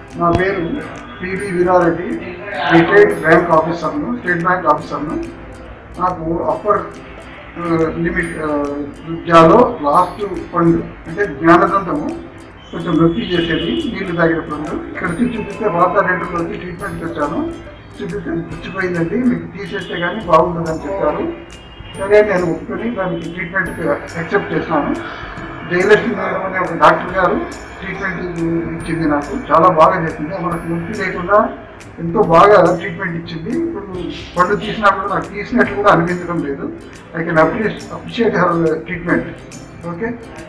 నా పేరు PV Veerareddy retired bank ఆఫీసర్ను state bank ఆఫీసర్ను నాకు అప్పర్ లిమిట్ విద్యాలో లాస్ట్ ఫండ్ అంటే జ్ఞానదంతము కొంచెం నొప్పి చేసేది నీళ్లు తాగినప్పుడు ఇక్కడ వచ్చి చూపిస్తే వార్తా రెండులో వచ్చి ట్రీట్మెంట్ వచ్చాను చూపిస్తే పుచ్చిపోయిందండి మీకు తీసేస్తే కానీ బాగుంటుందని చెప్పారు సరే నేను ఒప్పుకొని దానికి ట్రీట్మెంట్ యాక్సెప్ట్ చేశాను జయలక్ష్మి మేడం అనే ఒక డాక్టర్ గారు ట్రీట్మెంట్ ఇచ్చింది నాకు చాలా బాగా చేసింది మనకు నొప్పి లేకుండా ఎంతో బాగా ట్రీట్మెంట్ ఇచ్చింది ఇప్పుడు పళ్ళు తీసినా కూడా నాకు తీసినట్లు కూడా అనిపించడం లేదు I can appreciate her treatment okay